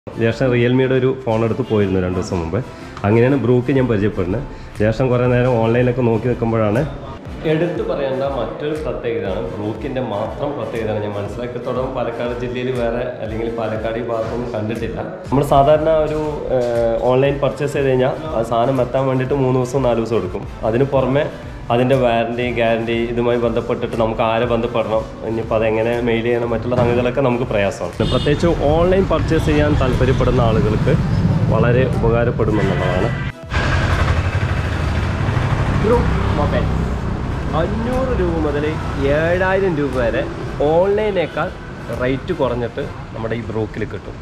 ജ്യേഷ്ഠൻ റിയൽമിയുടെ ഒരു ഫോൺ എടുത്ത് പോയിരുന്നു രണ്ട് ദിവസം മുമ്പ് അങ്ങനെയാണ് ബ്രൂക്ക് ഞാൻ പരിചയപ്പെടുന്നത് ജ്യേഷ്ഠൻ കുറേ നേരം ഓൺലൈനിലൊക്കെ നോക്കി നിൽക്കുമ്പോഴാണ് എടുത്തു പറയേണ്ട മറ്റൊരു പ്രത്യേകതയാണ് ബ്രൂക്കിൻ്റെ മാത്രം പ്രത്യേകതയാണ് ഞാൻ മനസ്സിലാക്കിയത്തോളം പാലക്കാട് ജില്ലയിൽ വേറെ അല്ലെങ്കിൽ പാലക്കാട് ഈ ഭാഗത്തൊന്നും കണ്ടിട്ടില്ല നമ്മൾ സാധാരണ ഒരു ഓൺലൈൻ പർച്ചേസ് ചെയ്ത് കഴിഞ്ഞാൽ ആ സാധനം എത്താൻ വേണ്ടിയിട്ട് മൂന്ന് ദിവസം നാല് ദിവസം എടുക്കും അതിന് പുറമെ അതിൻ്റെ വാറണ്ടി ഗ്യാരണ്ടി ഇതുമായി ബന്ധപ്പെട്ടിട്ട് നമുക്ക് ആരെ ബന്ധപ്പെടണം ഇനിയിപ്പോൾ അതെങ്ങനെ മെയിൽ ചെയ്യണം മറ്റുള്ള സംഗതികളൊക്കെ നമുക്ക് പ്രയാസമാണ് പ്രത്യേകിച്ച് ഓൺലൈൻ പർച്ചേസ് ചെയ്യാൻ താല്പര്യപ്പെടുന്ന ആളുകൾക്ക് വളരെ ഉപകാരപ്പെടുമെന്നുള്ളതാണ് മൊബൈൽ അഞ്ഞൂറ് രൂപ മുതൽ ഏഴായിരം രൂപ വരെ ഓൺലൈനേക്കാൾ റേറ്റ് കുറഞ്ഞിട്ട് നമ്മുടെ ഈ ബ്രോക്കിൽ കിട്ടും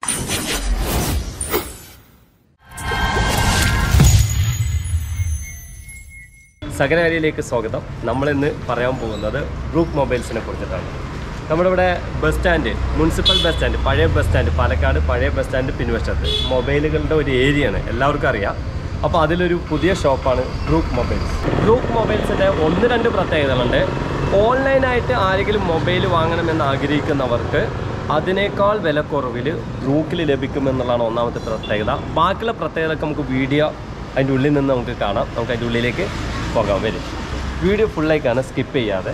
സകലകാരിയിലേക്ക് സ്വാഗതം നമ്മളിന്ന് പറയാൻ പോകുന്നത് ബ്രൂക്ക് മൊബൈൽസിനെ കുറിച്ചിട്ടാണ് നമ്മുടെ ഇവിടെ bus stand municipal bus stand പഴയ ബസ് സ്റ്റാൻഡ് പാലക്കാട് പഴയ ബസ് സ്റ്റാൻഡ് പിൻവശത്ത് മൊബൈലുകളുടെ ഒരു ഏരിയയാണ് എല്ലാവർക്കും അറിയാം അപ്പോൾ അതിലൊരു പുതിയ ഷോപ്പാണ് ബ്രൂക്ക് മൊബൈൽസ് ബ്രൂക്ക് മൊബൈൽസിൻ്റെ ഒന്ന് രണ്ട് പ്രത്യേകതകളുണ്ട് ഓൺലൈനായിട്ട് ആരെങ്കിലും മൊബൈൽ വാങ്ങണമെന്ന് ആഗ്രഹിക്കുന്നവർക്ക് അതിനേക്കാൾ വിലക്കുറവിൽ ബ്രൂക്കിൽ ലഭിക്കുമെന്നുള്ളതാണ് ഒന്നാമത്തെ പ്രത്യേകത ബാക്കിയുള്ള പ്രത്യേകതയൊക്കെ നമുക്ക് വീഡിയോ അതിൻ്റെ ഉള്ളിൽ നിന്ന് നമുക്ക് കാണാം നമുക്ക് അതിൻ്റെ ഉള്ളിലേക്ക് പോകാൻ വരും വീഡിയോ ഫുള്ളായി കാണാൻ സ്കിപ്പ് ചെയ്യാതെ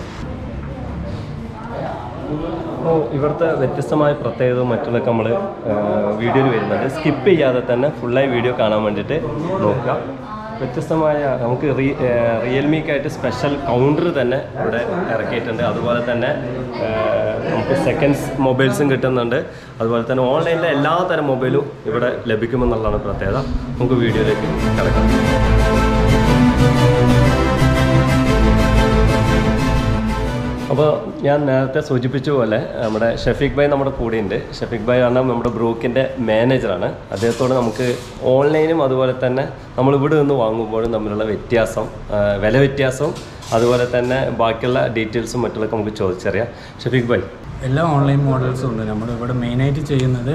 അപ്പോൾ ഇവിടുത്തെ വ്യത്യസ്തമായ പ്രത്യേകത മറ്റുള്ളതൊക്കെ നമ്മൾ വീഡിയോയിൽ വരുന്നുണ്ട് സ്കിപ്പ് ചെയ്യാതെ തന്നെ ഫുള്ളായി വീഡിയോ കാണാൻ വേണ്ടിയിട്ട് നോക്കുക വ്യത്യസ്തമായ നമുക്ക് റീ റിയൽമിക്കായിട്ട് സ്പെഷ്യൽ കൗണ്ടർ തന്നെ ഇവിടെ ഇറക്കിയിട്ടുണ്ട് അതുപോലെ തന്നെ ആ, നമുക്ക് സെക്കൻഡ്സ് മൊബൈൽസും കിട്ടുന്നുണ്ട് അതുപോലെ തന്നെ ഓൺലൈനിലെ എല്ലാ തരം മൊബൈലും ഇവിടെ ലഭിക്കുമെന്നുള്ളതാണ് പ്രത്യേകത നമുക്ക് വീഡിയോയിലേക്ക് കിടക്കാം അപ്പോൾ ഞാൻ നേരത്തെ സൂചിപ്പിച്ച പോലെ നമ്മുടെ ഷഫീഖ് ഭായ് നമ്മുടെ കൂടെയുണ്ട് ഷഫീഖ് ഭായ് ആണ് നമ്മുടെ ബ്രൂക്കിൻ്റെ മാനേജറാണ് അദ്ദേഹത്തോട് നമുക്ക് ഓൺലൈനും അതുപോലെ തന്നെ നമ്മൾ ഇവിടെ നിന്ന് വാങ്ങുമ്പോഴും തമ്മിലുള്ള വ്യത്യാസം ആ, വില വ്യത്യാസവും അതുപോലെ തന്നെ ബാക്കിയുള്ള ഡീറ്റെയിൽസും മറ്റുള്ളതൊക്കെ നമുക്ക് ചോദിച്ചറിയാം ഷഫീഖ് ഭായ് എല്ലാ ഓൺലൈൻ മോഡൽസും ഉണ്ട് നമ്മൾ ഇവിടെ മെയിനായിട്ട് ചെയ്യുന്നത്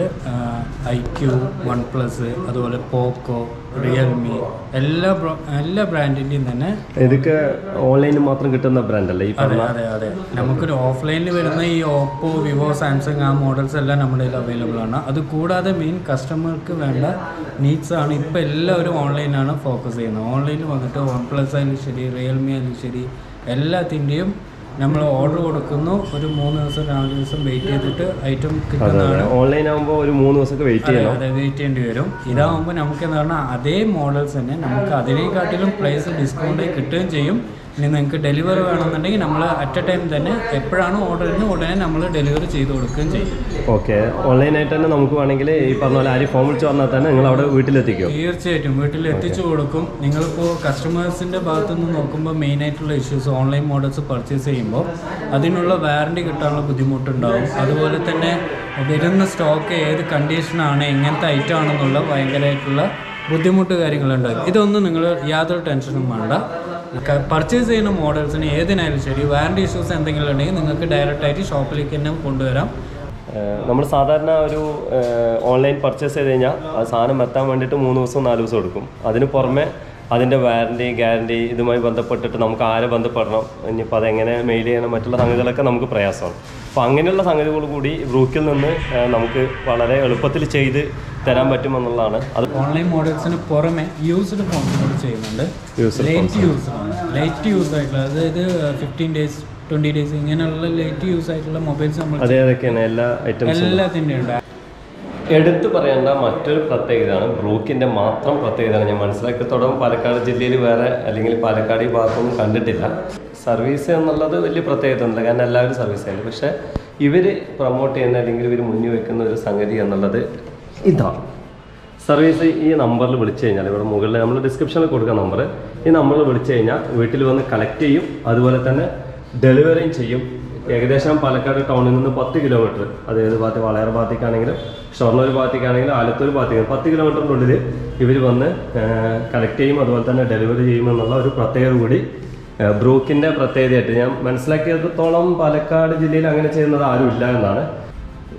ഐ ക്യു വൺ പ്ലസ് അതുപോലെ പോക്കോ റിയൽമി എല്ലാ ബ്രോ- എല്ലാ ബ്രാൻഡിൻ്റെയും തന്നെ ഇതൊക്കെ ഓൺലൈനിൽ മാത്രം കിട്ടുന്ന ബ്രാൻഡല്ലേ ഈ അതെ പറഞ്ഞ അതെ അതെ നമുക്കൊരു ഓഫ്ലൈനിൽ വരുന്ന ഈ ഓപ്പോ വിവോ സാംസങ് ആ മോഡൽസ് എല്ലാം നമ്മുടെ കയ്യിൽ അവൈലബിൾ ആണ് അത് കൂടാതെ മെയിൻ കസ്റ്റമർക്ക് വേണ്ട നീഡ്സ് ആണ് ഇപ്പോൾ എല്ലാവരും ഓൺലൈനാണ് ഫോക്കസ് ചെയ്യുന്നത് ഓൺലൈനിൽ വന്നിട്ട് വൺ പ്ലസ് ആയാലും ശരി റിയൽമി ആയാലും ശരി എല്ലാത്തിൻ്റെയും നമ്മൾ ഓർഡർ കൊടുക്കുന്നു ഒരു മൂന്ന് ദിവസം നാല് ദിവസം വെയിറ്റ് ചെയ്തിട്ട് ഐറ്റം കിട്ടുന്നതാണ് ഓൺലൈൻ ആകുമ്പോൾ ഒരു മൂന്ന് ദിവസമൊക്കെ വെയിറ്റ് അതെ ചെയ്യണം അതെ വെയിറ്റ് ചെയ്യേണ്ടി വരും ഇതാവുമ്പോൾ നമുക്ക് എന്ന് പറഞ്ഞാൽ അതേ മോഡൽസ് തന്നെ നമുക്ക് അതിനെക്കാട്ടിലും പ്രൈസ് ഡിസ്കൗണ്ട് കിട്ടുകയും ചെയ്യും ഇനി നിങ്ങൾക്ക് ഡെലിവറി വേണമെന്നുണ്ടെങ്കിൽ നമ്മൾ അറ്റ് എ ടൈം തന്നെ എപ്പോഴാണ് ഓർഡർ ചെയ്യുന്നത് ഉടനെ നമ്മൾ ഡെലിവറി ചെയ്ത് കൊടുക്കുകയും ചെയ്യും ഓക്കെ ഓൺലൈനായിട്ട് തന്നെ നമുക്ക് വേണമെങ്കിൽ ഈ പറഞ്ഞ പോലെ ആരും ഫോം വിളിച്ച് പറഞ്ഞാൽ തന്നെ നിങ്ങൾ അവിടെ വീട്ടിലെത്തിക്കും തീർച്ചയായിട്ടും വീട്ടിൽ എത്തിച്ചു കൊടുക്കും നിങ്ങളിപ്പോൾ കസ്റ്റമേഴ്സിൻ്റെ ഭാഗത്തു നിന്ന് നോക്കുമ്പോൾ മെയിൻ ആയിട്ടുള്ള ഇഷ്യൂസ് ഓൺലൈൻ മോഡൽസ് പർച്ചേസ് ചെയ്യുമ്പോൾ അതിനുള്ള വാറണ്ടി കിട്ടാനുള്ള ബുദ്ധിമുട്ടുണ്ടാവും അതുപോലെ തന്നെ വരുന്ന സ്റ്റോക്ക് ഏത് കണ്ടീഷനാണ് എങ്ങനത്തെ ഐറ്റം ആണെന്നുള്ള ഭയങ്കരമായിട്ടുള്ള ബുദ്ധിമുട്ട് കാര്യങ്ങളുണ്ടാകും ഇതൊന്നും നിങ്ങൾ യാതൊരു ടെൻഷനും വേണ്ട പർച്ചേസ് ചെയ്യുന്ന മോഡൽസിന് ഏതിനായാലും ശരി വാറണ്ടി ഇഷ്യൂസ് എന്തെങ്കിലും ഉണ്ടെങ്കിൽ നിങ്ങൾക്ക് ഡയറക്റ്റായിട്ട് ഷോപ്പിലേക്ക് തന്നെ കൊണ്ടുവരാം നമ്മൾ സാധാരണ ഒരു ഓൺലൈൻ പർച്ചേസ് ചെയ്ത് കഴിഞ്ഞാൽ ആ സാധനം എത്താൻ വേണ്ടിയിട്ട് മൂന്ന് ദിവസം നാല് ദിവസം എടുക്കും അതിന് പുറമെ അതിൻ്റെ വാറണ്ടി ഗ്യാരണ്ടി ഇതുമായി ബന്ധപ്പെട്ടിട്ട് നമുക്ക് ആരെ ബന്ധപ്പെടണം ഇനിയിപ്പോൾ അതെങ്ങനെ മെയിൽ ചെയ്യണം മറ്റുള്ള സംഗതികളൊക്കെ നമുക്ക് പ്രയാസമാണ് അപ്പോൾ അങ്ങനെയുള്ള സംഗതികൾ കൂടി ബ്രൂക്കിൽ നിന്ന് ആ, നമുക്ക് വളരെ എളുപ്പത്തിൽ ചെയ്ത് തരാൻ പറ്റുമെന്നുള്ളതാണ് അത് ഓൺലൈൻ മോഡൽസിന് പുറമെ യൂസ്ഡ് ഫോൺസ് കൂടി ചെയ്യുന്നുണ്ട് Used ലേറ്റ് യൂസ് ആണ് ലേറ്റ് യൂസ് ആയിട്ടുള്ള അതായത് ഫിഫ്റ്റീൻ ഡേയ്സ് ട്വൻറ്റി ഡേയ്സ് ഇങ്ങനെയുള്ള ലേറ്റ് യൂസ് ആയിട്ടുള്ള മൊബൈൽസ് നമ്മൾ അതേ അതൊക്കെയാണ് എല്ലാ ഐറ്റംസും എല്ലാത്തിൻ്റെ ഉണ്ട് എടുത്തു പറയേണ്ട മറ്റൊരു പ്രത്യേകതയാണ് ബ്രൂക്കിൻ്റെ മാത്രം പ്രത്യേകതയാണ് ഞാൻ മനസ്സിലാക്കിയത്തോളം പാലക്കാട് ജില്ലയിൽ വേറെ അല്ലെങ്കിൽ പാലക്കാട് ഈ ഭാഗത്തൊന്നും കണ്ടിട്ടില്ല സർവീസ് എന്നുള്ളത് വലിയ പ്രത്യേകത ഒന്നുമില്ല കാരണം എല്ലാവരും സർവീസ് ചെയ്യുന്നുണ്ട് പക്ഷേ ഇവർ പ്രൊമോട്ട് ചെയ്യുന്ന അല്ലെങ്കിൽ ഇവർ മുന്നിൽ വെക്കുന്ന ഒരു സംഗതി എന്നുള്ളത് ഇതാണ് സർവീസ് ഈ നമ്പറിൽ വിളിച്ചു കഴിഞ്ഞാൽ ഇവിടെ മുകളിൽ നമ്മൾ ഡിസ്ക്രിപ്ഷനിൽ കൊടുക്കുന്ന നമ്പർ ഈ നമ്പറിൽ വിളിച്ചു കഴിഞ്ഞാൽ വീട്ടിൽ വന്ന് കളക്ട് ചെയ്യും അതുപോലെ തന്നെ ഡെലിവറിയും ചെയ്യും ഏകദേശം പാലക്കാട് ടൗണിൽ നിന്ന് പത്ത് കിലോമീറ്റർ അത് ഏത് ഭാഗത്ത് വളയർ ഭാഗത്തേക്കാണെങ്കിലും ഷൊർണൂർ ഭാഗത്തേക്കാണെങ്കിലും ആലത്തൂർ ഭാഗത്തേക്ക് പത്ത് കിലോമീറ്ററിൻ്റെ ഉള്ളിൽ ഇവർ വന്ന് കളക്ട് ചെയ്യും അതുപോലെ തന്നെ ഡെലിവറി ചെയ്യുമെന്നുള്ള ഒരു പ്രത്യേകത കൂടി ഏഹ്, ബ്രൂക്കിൻ്റെ പ്രത്യേകതയായിട്ട് ഞാൻ മനസ്സിലാക്കിയത്തോളം പാലക്കാട് ജില്ലയിൽ അങ്ങനെ ചെയ്യുന്നത് ആരും ഇല്ല എന്നാണ്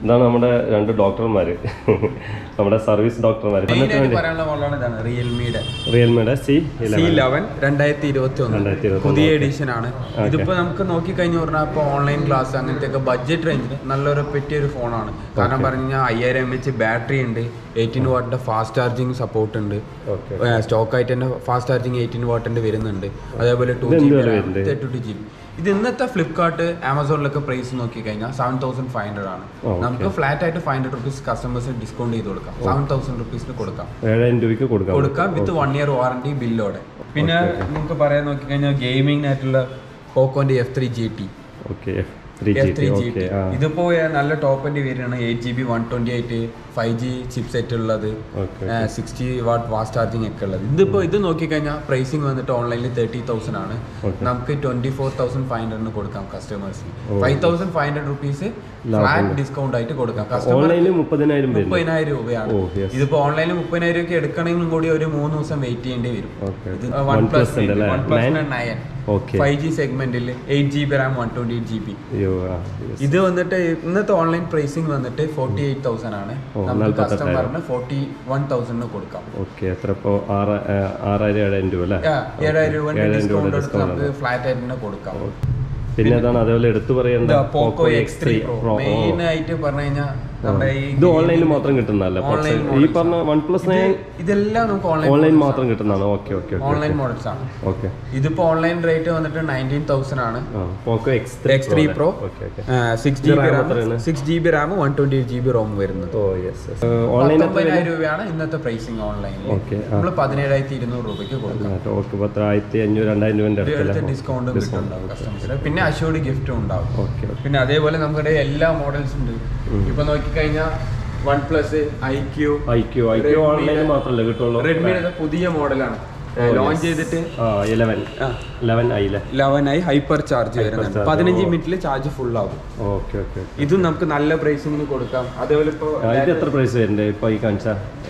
ഇതാണ് നമ്മുടെ രണ്ട് ഡോക്ടർമാർ നമ്മുടെ സർവീസ് ഡോക്ടർമാർ മെയിനായിട്ട് പറയാനുള്ള മോഡലാണ് ഇതാണ് റിയൽമിയുടെ റിയൽമിയുടെ സി സി ലെവൻ രണ്ടായിരത്തി ഇരുപത്തി ഒന്ന് രണ്ടായിരത്തി ഇരുപത്തി പുതിയ എഡിഷൻ ആണ് ഇതിപ്പോ നമുക്ക് നോക്കിക്കഴിഞ്ഞു പറഞ്ഞാൽ ഇപ്പോൾ ഓൺലൈൻ ക്ലാസ് അങ്ങനത്തെ ഒക്കെ ബഡ്ജറ്റ് റേഞ്ചിൽ നല്ലൊരു പറ്റിയ ഒരു ഫോണാണ് കാരണം പറഞ്ഞു കഴിഞ്ഞാൽ അയ്യായിരം എം എച്ച് ബാറ്ററി ഉണ്ട് എയ്റ്റീൻ വാട്ടിന്റെ ഫാസ്റ്റ് ചാർജിങ് സപ്പോർട്ട് ഉണ്ട് ഓക്കെ സ്റ്റോക്ക് ആയിട്ട് തന്നെ ഫാസ്റ്റ് ചാർജിങ് എയ്റ്റീൻ വാട്ടിന്റെ വരുന്നുണ്ട് അതേപോലെ two G B thirty two G B ഇത് ഇന്നത്തെ ഫ്ലിപ്കാർട്ട് ആമസോണിലൊക്കെ പ്രൈസ് നോക്കി കഴിഞ്ഞാൽ സെവൻ തൗസൻഡ് ഫൈവ് ഹൺഡ്രഡ് ആണ് നമുക്ക് ഫ്ലാറ്റ് ആയിട്ട് ഫൈവ് ഹൺഡ്രഡ് റുപ്പീസ് കസ്റ്റമേഴ്സിന് ഡിസ്കൗണ്ട് ചെയ്ത് കൊടുക്കാം സെവൻ തൗസൻഡ് റുപ്പീസിന് കൊടുക്കാം ഏഴായിരം രൂപയ്ക്ക് കൊടുക്കാം കൊടുക്കാം വിത്ത് വൺ ഇയർ വാറണ്ടി ബില്ലോടെ പിന്നെ നിങ്ങൾക്ക് പറയാൻ നോക്കി കഴിഞ്ഞാൽ ഗെയിമിങ്ങിനായിട്ടുള്ള പോക്കോന്റെ F three G T okay three G F T three G okay T ആ ഇതിപ്പോ നല്ല ടോപ്പ് എൻഡ് വേരിയാണ് eight G B one twenty eight five G chip set ഉള്ളത് okay sixty watt fast charging ഒക്കെ ഉള്ളത് ഇതിപ്പോ ഇത് നോക്കിക്കഴിഞ്ഞാൽ പ്രൈസിങ് വന്നിട്ട് ഓൺലൈനിൽ തേർട്ടി തൗസൻഡ് ആണ് നമുക്ക് ട്വന്റി ഫോർ തൗസൻഡ് ഫൈവ് ഹൺഡ്രഡിന് കൊടുക്കാം കസ്റ്റമേഴ്സിന് five thousand five hundred rupees flat discount ആയിട്ട് കൊടുക്കാം കസ്റ്റമർ ഓൺലൈനിൽ മുപ്പതിനായിരം വരും മുപ്പതിനായിരം രൂപയാണ് ഓ യെസ് ഇതിപ്പോ ഓൺലൈനിൽ മുപ്പതിനായിരം ഒക്കെ എടുക്കണമെങ്കിലും കൂടി ഒരു മൂന്ന് ദിവസം വെയിറ്റ് ചെയ്യേണ്ടി വരും ഓക്കെ ഇത് വൺ വൺ പ്ലസ് പ്ലസ് ഉണ്ട് അല്ലേ one plus nine okay five G സെഗ്മെന്റിൽ eight G B RAM one twenty eight G B അയ്യോ ആ yes. ഇത് വന്നിട്ട് ഇന്നത്തെ ഓൺലൈൻ പ്രൈസിങ് വന്നിട്ട് ഫോർട്ടി എയ്റ്റ് തൗസൻഡ് ആണ് ഓ, നമുക്ക് നാല്പത്തെട്ടായിരം. കസ്റ്റമറിന് ഫോർട്ടി വൺ തൗസൻഡിന് കൊടുക്കാം ഓക്കെ എത്ര ഇപ്പോൾ ആറ് ആ, ആറായിരം ഏഴായിരം രൂപ അല്ലേ ആ, ഏഴായിരം രൂപ ഏഴായിരം ഡിസ്കൗണ്ട് രൂപ എടുത്ത് നമുക്ക് ഫ്ലാറ്റ് ആയിട്ട് തന്നെ കൊടുക്കാം പിന്നെ അതാണ് അതേപോലെ എടുത്തു പറയേണ്ട Poco X three pro main ആയിട്ട് പറഞ്ഞു കഴിഞ്ഞാൽ നമ്മുടെ ഈ ഇത് ഓൺലൈനിൽ മാത്രം കിട്ടുന്നതല്ല Online ഈ പറഞ്ഞ വൺ പ്ലസ് നയൻ ഇതെല്ലാം നമുക്ക് ഓൺലൈൻ ഓൺലൈൻ മാത്രം കിട്ടുന്നതാണ് okay okay okay online models ആണ് ഓക്കെ ഇതിപ്പോ ഓൺലൈൻ റേറ്റ് വന്നിട്ട് നയൻറ്റീൻ തൗസൻഡ് ആണ് ആ Poco X three X three pro okay okay six G B RAM RAM എത്രയാണ്? Six G B RAM one twenty eight G B ROM വരുന്നത് oh yes online പത്തൊമ്പതിനായിരം രൂപയാണ് ഇന്നത്തെ pricing ഓൺലൈനിൽ okay നമ്മൾ പതിനേഴായിരത്തി ഇരുന്നൂറ് രൂപയ്ക്ക് കൊടുക്കാം ഓക്കെ പത്ത് ആയിരത്തി അഞ്ഞൂറ് രണ്ടായിരം രൂപേൻ്റെ അടുത്ത് അടുത്തല്ലേ ഡിസ്കൗണ്ടും കിട്ടുന്നുണ്ടാവും കസ്റ്റമേഴ്സിന് പിന്നെ അഷ്യൂർഡ് ഗിഫ്റ്റും ഉണ്ടാവും ഓക്കെ പിന്നെ അതേപോലെ നമ്മുടെ എല്ലാ മോഡൽസ് ഉണ്ട് ഇപ്പൊ നോക്കിക്കഴിഞ്ഞാൽ one plus I Q I Q I Q ഓൺലൈനിൽ മാത്രമല്ലേ കിട്ടുള്ളൂ റെഡ്മിയുടെ പുതിയ മോഡലാണ് ലോഞ്ച് ചെയ്തിട്ട് ആ ഇലവൻ ലെവൻ ഐയിലെ ലെവൻ ആയി ഹൈപ്പർ ചാർജ് വരുന്നുണ്ട് charge. പതിനഞ്ച് മിനിറ്റിൽ ചാർജ് ഫുൾ ആവും ഓക്കെ ഓക്കെ ഇതും നമുക്ക് നല്ല പ്രൈസിങ്ങിന് കൊടുക്കാം അതേപോലെ ഇപ്പൊ ഇത് എത്ര പ്രൈസ് വരുന്നുണ്ട് ഇപ്പോൾ ഈ കാണിച്ച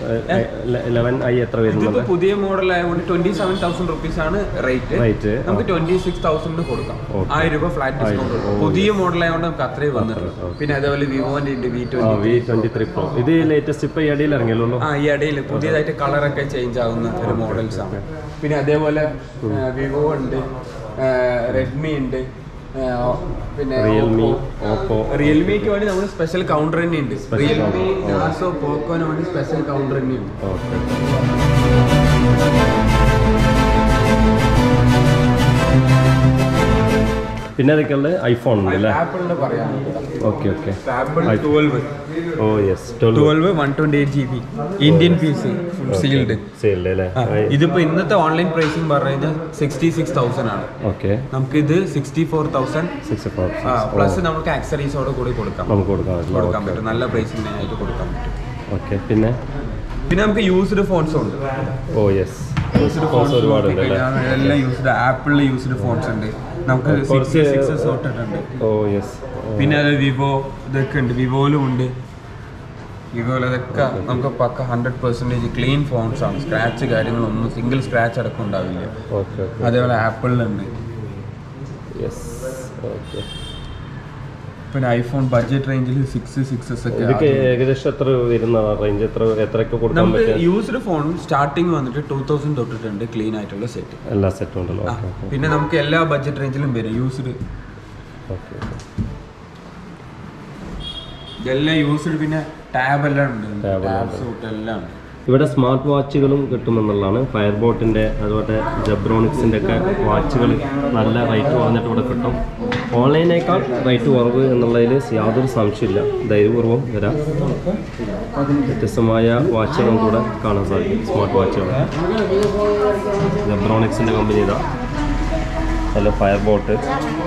ലെവൻ ഐ എത്ര വരുന്നത് ഇതിപ്പോ പുതിയ മോഡൽ ആയതുകൊണ്ട് ട്വന്റി സെവൻ തൗസൻഡ് റുപ്പീസ് ആണ് റേറ്റ് റേറ്റ് നമുക്ക് ട്വന്റി സിക്സ് തൗസൻഡിന് കൊടുക്കാം ആയിരം രൂപ ഫ്ലാറ്റ് ഡിസ്കൗണ്ട് പുതിയ മോഡൽ ആയതുകൊണ്ട് നമുക്ക് അത്രയും വന്നിട്ടുള്ളൂ പിന്നെ അതേപോലെ വിവോന്റെ ഉണ്ട് വി ആ twenty V twenty three pro ഇത് ലേറ്റസ്റ്റ് ഇപ്പോൾ ഈ ഇടയിൽ ഇറങ്ങിയല്ലോ ആ ഈ ഇടയിൽ പുതിയതായിട്ട് കളറൊക്കെ ചേഞ്ച് ആവുന്ന ഒരു മോഡൽസ് ആണ് പിന്നെ അതേപോലെ വിവോ ഉണ്ട് റെഡ്മി ഉണ്ട് ആ, പിന്നെ റിയൽമി ഓപ്പോ റിയൽമിക്ക് വേണ്ടി നമ്മൾ സ്പെഷ്യൽ കൗണ്ടർ തന്നെ ഉണ്ട് റിയൽമി നാസോ പോക്കോന് വേണ്ടി സ്പെഷ്യൽ കൗണ്ടർ തന്നെ ഉണ്ട് ഓക്കെ പിന്നെ അതൊക്കെയുള്ള ഐഫോൺ ഉണ്ട് അല്ലേ ആപ്പിളിന്റെ പറയാൻ okay okay Apple twelve oh yes twelve twelve one twenty eight G B Indian piece sealed sale അല്ലേ ഇതിപ്പോ ഇന്നത്തെ ഓൺലൈൻ പ്രൈസിംഗ് പറഞ്ഞു കഴിഞ്ഞാൽ സിക്സ്റ്റി സിക്സ് തൗസൻഡ് ആണ് ഓക്കെ നമുക്ക് ഇത് sixty four thousand six four plus നമുക്ക് ആക്സറീസോട് കൂടി കൊടുക്കാം നമുക്ക് കൊടുക്കാൻ പറ്റില്ല കൊടുക്കാൻ പറ്റും നല്ല പ്രൈസിംഗ് ആയിട്ട് കൊടുക്കാൻ പറ്റും ഓക്കെ പിന്നെ പിന്നെ നമുക്ക് യൂസ്ഡ് ഫോൺസും ഉണ്ട് ഓ യെസ് യൂസ്ഡ് ഫോൺസ് ഒരുപാടുണ്ട് അല്ലേ എല്ലാം യൂസ്ഡ് ആപ്പിളിൽ യൂസ്ഡ് ഫോൺസ് ഉണ്ട് നമുക്ക് സിക്സ് സിക്സ് സോർട്ടഡ് ഉണ്ട് ഓ യെസ് പിന്നെ അത് വിവോ ഇതൊക്കെ ഉണ്ട് വിവോയിലും ഉണ്ട് വിവോയിൽ അതൊക്കെ നമുക്ക് pakka hundred percentage clean phones ആണ് സ്ക്രാച്ച് കാര്യങ്ങളൊന്നും സിംഗിൾ സ്ക്രാച്ച് അടക്കം ഉണ്ടാവില്ല ഓക്കെ ഓക്കെ അതേപോലെ ആപ്പിളിലുണ്ട് യെസ് ഓക്കെ പിന്നെ ഐഫോൺ ബഡ്ജറ്റ് റേഞ്ചിൽ സിക്സ് സിക്സസ് ഒക്കെ ഇതൊക്കെ ഏകദേശം എത്ര വരുന്ന റേഞ്ച് എത്ര എത്രയൊക്കെ കൊടുക്കാൻ നമുക്ക് പറ്റും യൂസ്ഡ് ഫോൺ സ്റ്റാർട്ടിങ് വന്നിട്ട് ടൂ തൗസൻഡ് തൊട്ടിട്ടുണ്ട് ക്ലീൻ ആയിട്ടുള്ള സെറ്റ് എല്ലാ സെറ്റും ഉണ്ടല്ലോ ഓക്കെ ഓക്കെ പിന്നെ നമുക്ക് എല്ലാ ബഡ്ജറ്റ് റേഞ്ചിലും വരും യൂസ്ഡ് ഓക്കെ ഇതെല്ലാം യൂസ്ഡ് പിന്നെ ടാബ് എല്ലാം ഉണ്ട് Tab എല്ലാം ടാബ് സൂട്ട് എല്ലാം ഉണ്ട് ഇവിടെ സ്മാർട്ട് വാച്ചുകളും കിട്ടുമെന്നുള്ളതാണ് ഫയർബോട്ടിൻ്റെ അതുപോലെ ജബ്രോണിക്സിൻ്റെ ഒക്കെ വാച്ചുകൾ നല്ല റേറ്റ് കുറഞ്ഞിട്ട് ഇവിടെ കിട്ടും ഓൺലൈനേക്കാൾ റേറ്റ് കുറവ് എന്നുള്ളതിൽ യാതൊരു സംശയമില്ല ധൈര്യപൂർവ്വം വരാം വ്യത്യസ്തമായ വാച്ചുകളും കൂടെ കാണാൻ സാധിക്കും സ്മാർട്ട് വാച്ചുകൾ ജബ്രോണിക്സിൻ്റെ കമ്പനി ഇതാ നല്ല ഫയർബോട്ട്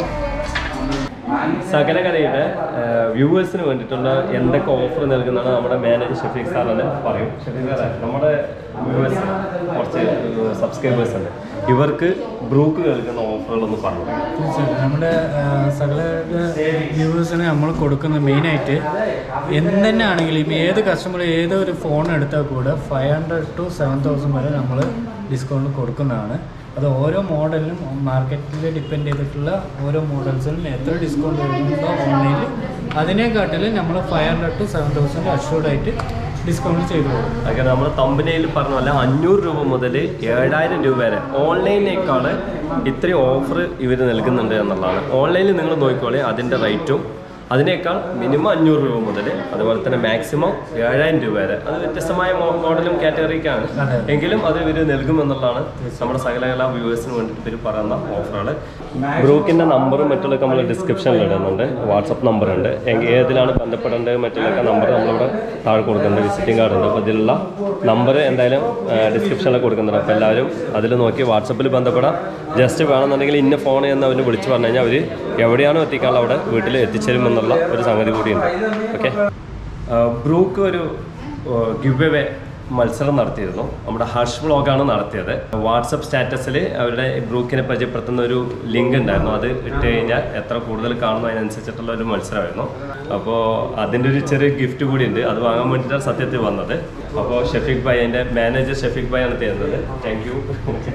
സകലകലയുടെ വ്യൂവേഴ്സിന് വേണ്ടിയിട്ടുള്ള എന്തൊക്കെ ഓഫർ നൽകുന്നതാണ് നമ്മുടെ മാനേജർ ഷഫീഖ് സാർ തന്നെ പറയും ഷഫീഖ് സാറേ നമ്മുടെ വ്യൂവേഴ്സ് കുറച്ച് സബ്സ്ക്രൈബേഴ്സ് ഉണ്ട് ഇവർക്ക് ബ്രൂക്ക് കേൾക്കുന്ന ഓഫറുകളൊന്ന് പറഞ്ഞു തീർച്ചയായിട്ടും നമ്മുടെ ആ, സകല വ്യൂവേഴ്സിന് നമ്മൾ കൊടുക്കുന്ന മെയിനായിട്ട് എന്ത് തന്നെ ആണെങ്കിലും ഏത് കസ്റ്റമർ ഏതൊരു ഫോൺ എടുത്താൽ കൂടെ five hundred to seven thousand വരെ നമ്മൾ ഡിസ്കൗണ്ട് കൊടുക്കുന്നതാണ് അത് ഓരോ മോഡലിനും മാർക്കറ്റിൽ ഡിപ്പെൻഡ് ചെയ്തിട്ടുള്ള ഓരോ മോഡൽസിനും എത്ര ഡിസ്കൗണ്ട് വരുന്നുണ്ടോ ഓൺലൈനിൽ അതിനെക്കാട്ടിലും നമ്മൾ five hundred to seven thousand assured ആയിട്ട് ഡിസ്കൗണ്ട് ചെയ്തു കൊടുക്കും അതൊക്കെ നമ്മൾ തമ്പനയിൽ പറഞ്ഞ പോലെ അഞ്ഞൂറ് രൂപ മുതൽ ഏഴായിരം രൂപ വരെ ഓൺലൈനിനേക്കാൾ ഇത്രയും ഓഫർ ഇവർ നൽകുന്നുണ്ട് എന്നുള്ളതാണ് ഓൺലൈനിൽ നിങ്ങൾ നോക്കിക്കോളെ അതിൻ്റെ റേറ്റും അതിനേക്കാൾ മിനിമം അഞ്ഞൂറ് രൂപ മുതൽ അതുപോലെ തന്നെ മാക്സിമം ഏഴായിരം രൂപ വരെ അത് വ്യത്യസ്തമായ മോ- മോഡലും കാറ്റഗറിക്കാണ് അതെ. എങ്കിലും അത് ഇവർ നൽകുമെന്നുള്ളതാണ് നമ്മുടെ സകലകല വ്യൂവേഴ്സിന് വേണ്ടിയിട്ട് ഇവർ പറയുന്ന ഓഫറുകൾ ബ്രൂക്കിൻ്റെ നമ്പറും മറ്റുള്ളതൊക്കെ നമ്മൾ ഡിസ്ക്രിപ്ഷനിൽ ഇടുന്നുണ്ട് വാട്സപ്പ് നമ്പർ ഉണ്ട് എങ്കിൽ ഏതിലാണ് ബന്ധപ്പെടേണ്ടത് മറ്റുള്ളൊക്കെ നമ്പർ നമ്മളിവിടെ താഴെ കൊടുക്കുന്നുണ്ട് വിസിറ്റിംഗ് കാർഡ് ഉണ്ട് അപ്പോൾ ഇതിലുള്ള നമ്പർ എന്തായാലും ഡിസ്ക്രിപ്ഷനിൽ കൊടുക്കുന്നുണ്ട് അപ്പോൾ എല്ലാവരും അതിൽ നോക്കി വാട്സപ്പിൽ ബന്ധപ്പെടാം ജസ്റ്റ് വേണമെന്നുണ്ടെങ്കിൽ ഇന്ന ഫോൺ എന്ന് അവർ വിളിച്ച് പറഞ്ഞു കഴിഞ്ഞാൽ അവർ എവിടെയാണോ എത്തിക്കാനുള്ള അവിടെ വീട്ടിൽ എത്തിച്ചേരുമെന്നുള്ള ഒരു സംഗതി കൂടിയുണ്ട് ഓക്കെ ബ്രൂക്ക് ഒരു ഗിവ് എവേ മത്സരം നടത്തിയിരുന്നു നമ്മുടെ ഹർഷ് വ്ളോഗാണ് നടത്തിയത് വാട്സപ്പ് സ്റ്റാറ്റസിൽ അവരുടെ ബ്രൂക്കിനെ പരിചയപ്പെടുത്തുന്ന ഒരു ലിങ്ക് ഉണ്ടായിരുന്നു അത് ഇട്ട് കഴിഞ്ഞാൽ എത്ര കൂടുതൽ കാണുന്നു അതിനനുസരിച്ചിട്ടുള്ള ഒരു മത്സരമായിരുന്നു അപ്പോൾ അതിൻ്റെ ഒരു ചെറിയ ഗിഫ്റ്റ് കൂടി ഉണ്ട് അത് വാങ്ങാൻ വേണ്ടിയിട്ടാണ് സത്യത്തിൽ വന്നത് അപ്പോൾ ഷഫീഖ് ഭായ് എൻ്റെ മാനേജർ ഷഫീഖ് ഭായ് ആണ് തരുന്നത് താങ്ക് യു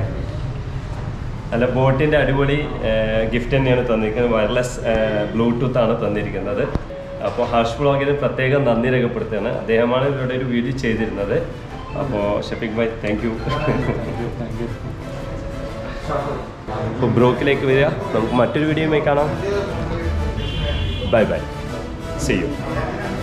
അല്ല ബോട്ടിൻ്റെ അടിപൊളി ഗിഫ്റ്റ് തന്നെയാണ് തന്നിരിക്കുന്നത് വയർലെസ് ബ്ലൂടൂത്ത് ആണ് തന്നിരിക്കുന്നത് അപ്പോൾ ഹർഷ് ബ്ലോഗിന് പ്രത്യേകം നന്ദി രേഖപ്പെടുത്തുകയാണ് അദ്ദേഹമാണ് ഇവരുടെ ഒരു വീഡിയോ ചെയ്തിരുന്നത് അപ്പോൾ Shafeeq bhai thank you thank you അപ്പോൾ ബ്രോക്കിലേക്ക് വരിക നമുക്ക് മറ്റൊരു വീഡിയോയുമായി കാണാം ബൈ ബൈ സി യു